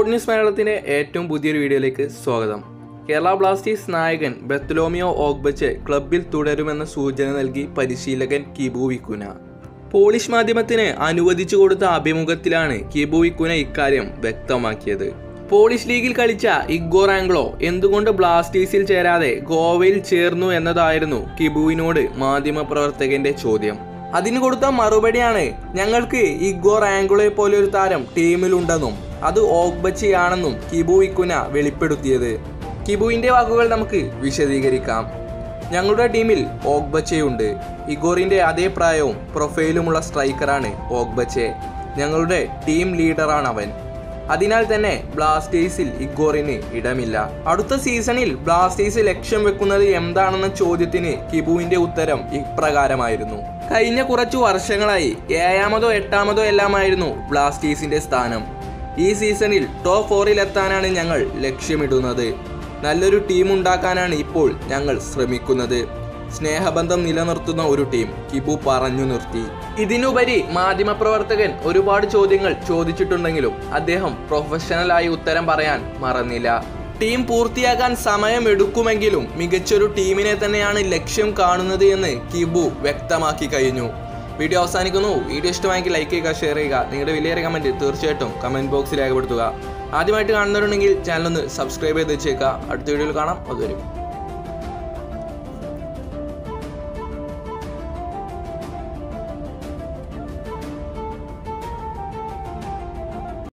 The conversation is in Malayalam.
സ്പോർട് ന്യൂസ് മലയാളത്തിൻ്റെ ഏറ്റവും പുതിയൊരു വീഡിയോയിലേക്ക് സ്വാഗതം കേരള ബ്ലാസ്റ്റേഴ്സ് നായകൻ ബെത്തലോമിയോ ഓഗ്ബച്ച് ക്ലബിൽ തുടരുമെന്ന സൂചന നൽകി പരിശീലകൻ കിബു വിക്കുന പോളിഷ് മാധ്യമത്തിന് അനുവദിച്ചു കൊടുത്ത അഭിമുഖത്തിലാണ് കിബു വിക്കുന ഇക്കാര്യം വ്യക്തമാക്കിയത് പോളിഷ് ലീഗിൽ കളിച്ച ഇഗ്ഗോർ ആംഗ്ലോ എന്തുകൊണ്ട് ബ്ലാസ്റ്റേഴ്സിൽ ചേരാതെ ഗോവയിൽ ചേർന്നു എന്നതായിരുന്നു കിബുവിനോട് മാധ്യമപ്രവർത്തകന്റെ ചോദ്യം അതിന് കൊടുത്ത മറുപടിയാണ് ഞങ്ങൾക്ക് ഇഗ്ഗോർ ആംഗുളെ പോലെ ഒരു താരം ടീമിലുണ്ടെന്നും അത് ഓഗ്ബച്ചിയാണെന്നും കിബു ഇക്കുന വെളിപ്പെടുത്തിയത് കിബുവിന്റെ വാക്കുകൾ നമുക്ക് വിശദീകരിക്കാം ഞങ്ങളുടെ ടീമിൽ ഓഗ്ബച്ചയുണ്ട് ഇഗോറിന്റെ അതേ പ്രായവും പ്രൊഫൈലുമുള്ള സ്ട്രൈക്കറാണ് ഓഗ്ബച്ചെ ഞങ്ങളുടെ ടീം ലീഡറാണ് അവൻ അതിനാൽ തന്നെ ബ്ലാസ്റ്റേഴ്സിൽ ഇഗോറിന് ഇടമില്ല അടുത്ത സീസണിൽ ബ്ലാസ്റ്റേഴ്സ് ലക്ഷ്യം വെക്കുന്നത് എന്താണെന്ന ചോദ്യത്തിന് കിബുവിന്റെ ഉത്തരം ഇപ്രകാരമായിരുന്നു കഴിഞ്ഞ കുറച്ചു വർഷങ്ങളായി ഏഴാമതോ എട്ടാമതോ എല്ലാമായിരുന്നു ബ്ലാസ്റ്റേഴ്സിന്റെ സ്ഥാനം ഈ സീസണിൽ ടോപ്പ് ഫോറിൽ എത്താനാണ് ഞങ്ങൾ ലക്ഷ്യമിടുന്നത് നല്ലൊരു ടീം ഉണ്ടാക്കാനാണ് ഇപ്പോൾ ഞങ്ങൾ ശ്രമിക്കുന്നത് സ്നേഹബന്ധം നിലനിർത്തുന്ന ഒരു ടീം കിബു പറഞ്ഞു നിർത്തി ഇതിനുപരി മാധ്യമപ്രവർത്തകൻ ഒരുപാട് ചോദ്യങ്ങൾ ചോദിച്ചിട്ടുണ്ടെങ്കിലും അദ്ദേഹം പ്രൊഫഷണലായി ഉത്തരം പറയാൻ മറന്നില്ല ടീം പൂർത്തിയാക്കാൻ സമയമെടുക്കുമെങ്കിലും മികച്ചൊരു ടീമിനെ തന്നെയാണ് ലക്ഷ്യം കാണുന്നത് എന്ന് കിബു വ്യക്തമാക്കി കഴിഞ്ഞു വീഡിയോ അവസാനിക്കുന്നു വീഡിയോ ഇഷ്ടമായെങ്കിൽ ലൈക്ക് ചെയ്യുക ഷെയർ ചെയ്യുക നിങ്ങളുടെ വലിയ കമൻറ്റ് തീർച്ചയായിട്ടും കമൻറ്റ് ബോക്സിൽ രേഖപ്പെടുത്തുക ആദ്യമായിട്ട് കാണുന്നവരുണ്ടെങ്കിൽ ചാനൽ ഒന്ന് സബ്സ്ക്രൈബ് ചെയ്ത് വെച്ചേക്കുക അടുത്ത വീഡിയോയിൽ കാണാം അതുവരും